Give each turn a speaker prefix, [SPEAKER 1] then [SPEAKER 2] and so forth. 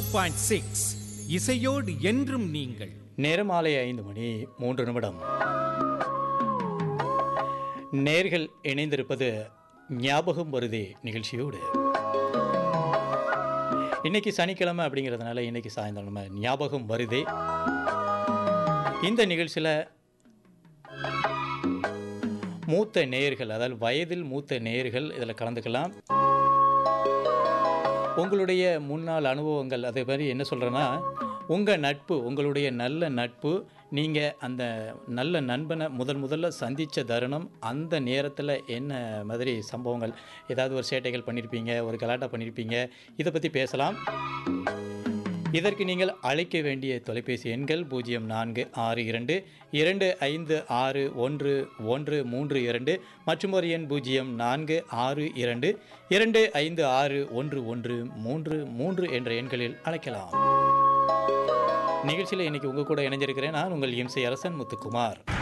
[SPEAKER 1] point six இசையோடு என்றும் நீங்கள்
[SPEAKER 2] நேரம் மாலை ஐந்து மணி மூன்று நிமிடம் நேர்கள் இணைந்திருப்பது ஞாபகம் வருதே நிகழ்ச்சியோடு இன்னைக்கு சனிக்கிழமை அப்படிங்கிறதுனால இன்னைக்கு சாயந்தரம் நம்ம ஞாபகம் வருதே இந்த நிகழ்ச்சியில் மூத்த நேயர்கள் அதாவது வயதில் மூத்த நேயர்கள் இதில் கலந்துக்கலாம் உங்களுடைய முன்னாள் அனுபவங்கள் அதே மாதிரி என்ன சொல்கிறேன்னா உங்கள் நட்பு உங்களுடைய நல்ல நட்பு நீங்கள் அந்த நல்ல நண்பனை முதல் முதல்ல சந்தித்த தருணம் அந்த நேரத்தில் என்ன மாதிரி சம்பவங்கள் ஏதாவது ஒரு சேட்டைகள் பண்ணியிருப்பீங்க ஒரு கலாட்டா பண்ணியிருப்பீங்க இதை பற்றி பேசலாம் இதற்கு நீங்கள் அழைக்க வேண்டிய தொலைபேசி எண்கள் பூஜ்ஜியம் நான்கு ஆறு இரண்டு இரண்டு ஐந்து ஆறு ஒன்று ஒன்று மூன்று இரண்டு மற்றும் ஒரு எண் பூஜ்ஜியம் நான்கு ஆறு இரண்டு இரண்டு ஐந்து ஆறு ஒன்று ஒன்று மூன்று மூன்று என்ற எண்களில் அழைக்கலாம் நிகழ்ச்சியில் இன்னைக்கு உங்கள் கூட இணைஞ்சிருக்கிறேன் நான் உங்கள் இம்சை அரசன் முத்துக்குமார்